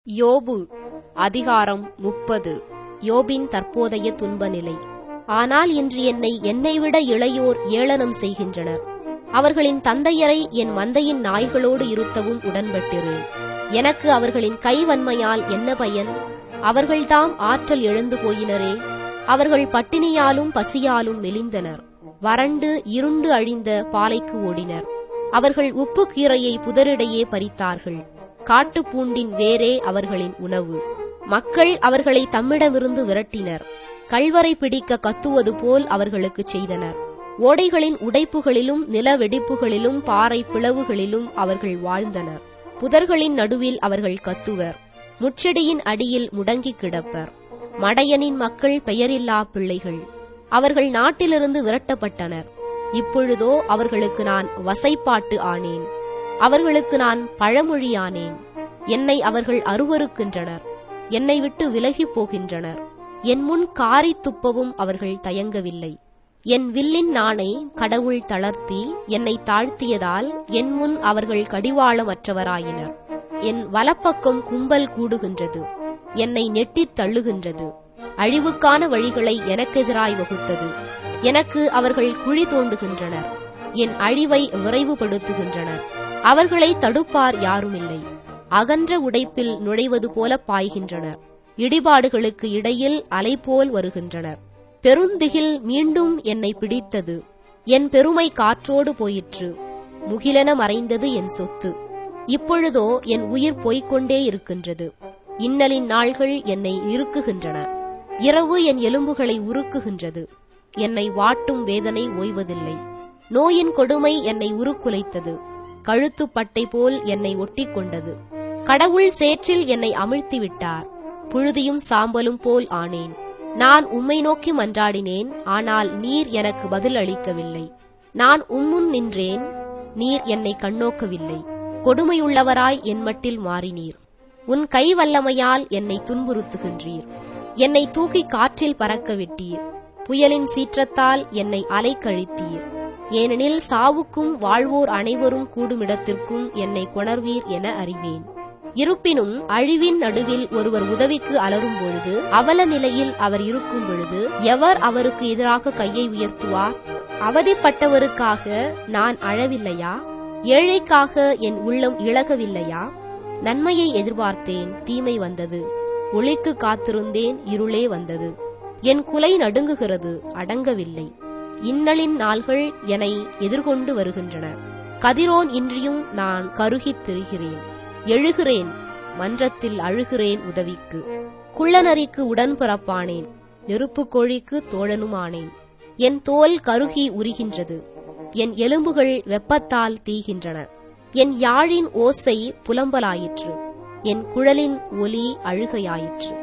யோபு அதிகாரம் முப்பது யோபின் தற்போதைய துன்ப நிலை ஆனால் இன்று என்னை என்னைவிட இளையோர் ஏளனம் செய்கின்றனர் அவர்களின் தந்தையரை என் மந்தையின் நாய்களோடு இருத்தவும் உடன்பட்டிறேன் எனக்கு அவர்களின் கைவன்மையால் என்ன பயன் அவர்கள்தாம் ஆற்றல் எழுந்து போயினரே அவர்கள் பட்டினியாலும் பசியாலும் மெலிந்தனர் வறண்டு இருண்டு அழிந்த பாலைக்கு ஓடினர் அவர்கள் உப்பு கீரையை புதரிடையே பறித்தார்கள் காட்டுப் பூண்டின் வேரே அவர்களின் உணவு மக்கள் அவர்களை தம்மிடமிருந்து விரட்டினர் கள்வரை பிடிக்க கத்துவது போல் அவர்களுக்குச் செய்தனர் ஓடைகளின் உடைப்புகளிலும் நில வெடிப்புகளிலும் பாறை பிளவுகளிலும் அவர்கள் வாழ்ந்தனர் புதர்களின் நடுவில் அவர்கள் கத்துவர் முச்செடியின் அடியில் முடங்கிக் கிடப்பர் மடையனின் மக்கள் பெயரில்லா பிள்ளைகள் அவர்கள் நாட்டிலிருந்து விரட்டப்பட்டனர் இப்பொழுதோ அவர்களுக்கு நான் வசைப்பாட்டு ஆனேன் அவர்களுக்கு நான் பழமொழியானேன் என்னை அவர்கள் அருவருக்கின்றனர் என்னை விட்டு விலகிப் போகின்றனர் என் முன் காரி துப்பவும் அவர்கள் தயங்கவில்லை என் வில்லின் நாணை கடவுள் தளர்த்தி என்னை தாழ்த்தியதால் என் முன் அவர்கள் கடிவாளமற்றவராயினர் என் வலப்பக்கம் கும்பல் கூடுகின்றது என்னை நெட்டித் தள்ளுகின்றது அழிவுக்கான வழிகளை எனக்கெதிராய் வகுத்தது எனக்கு அவர்கள் குழி தோண்டுகின்றனர் என் அழிவை விரைவுபடுத்துகின்றனர் அவர்களை தடுப்பார் யாருமில்லை அகன்ற உடைப்பில் நுழைவது போல பாய்கின்றனர் இடிபாடுகளுக்கு இடையில் அலைபோல் வருகின்றனர் பெருந்திகில் மீண்டும் என்னை பிடித்தது என் பெருமை காற்றோடு போயிற்று முகிலென மறைந்தது என் சொத்து இப்பொழுதோ என் உயிர் போய்க்கொண்டே இருக்கின்றது இன்னலின் நாள்கள் என்னை இறுக்குகின்றன இரவு என் எலும்புகளை உருக்குகின்றது என்னை வாட்டும் வேதனை ஓய்வதில்லை நோயின் கொடுமை என்னை உருக்குலைத்தது கழுத்துப்பட்டை போல் என்னை ஒட்டிக் கொண்டது கடவுள் சேற்றில் என்னை அமிழ்த்தி விட்டார் புழுதியும் சாம்பலும் போல் ஆனேன் நான் உம்மை நோக்கி மன்றாடினேன் ஆனால் நீர் எனக்கு பதில் அளிக்கவில்லை நான் உம்முன் நின்றேன் நீர் என்னை கண்ணோக்கவில்லை கொடுமையுள்ளவராய் என் மட்டில் மாறினீர் உன் கை வல்லமையால் என்னை துன்புறுத்துகின்றீர் என்னை தூக்கி காற்றில் பறக்க விட்டீர் புயலின் சீற்றத்தால் என்னை அலைக்கழித்தீர் ஏனெனில் சாவுக்கும் வாழ்வோர் அனைவரும் கூடுமிடத்திற்கும் என்னை கொணர்வீர் என அறிவேன் இருப்பினும் அழிவின் நடுவில் ஒருவர் உதவிக்கு அலரும் பொழுது அவல நிலையில் அவர் இருக்கும் பொழுது எவர் அவருக்கு எதிராக கையை உயர்த்துவார் அவதிப்பட்டவருக்காக நான் அழவில்லையா ஏழைக்காக என் உள்ளம் இழகவில்லையா நன்மையை எதிர்பார்த்தேன் தீமை வந்தது ஒளிக்கு காத்திருந்தேன் இருளே வந்தது என் குலை நடுங்குகிறது அடங்கவில்லை இன்னலின் நாள்கள் என்னை எதிர்கொண்டு வருகின்றன கதிரோன் இன்றியும் நான் கருகித் திரிகிறேன் எழுகிறேன் மன்றத்தில் அழுகிறேன் உதவிக்கு குள்ளநரிக்கு உடன்பிறப்பானேன் நெருப்புக் கோழிக்கு தோழனுமானேன் என் தோல் கருகி உரிகின்றது என் எலும்புகள் வெப்பத்தால் தீகின்றன என் யாழின் ஓசை புலம்பலாயிற்று என் குழலின் ஒலி அழுகையாயிற்று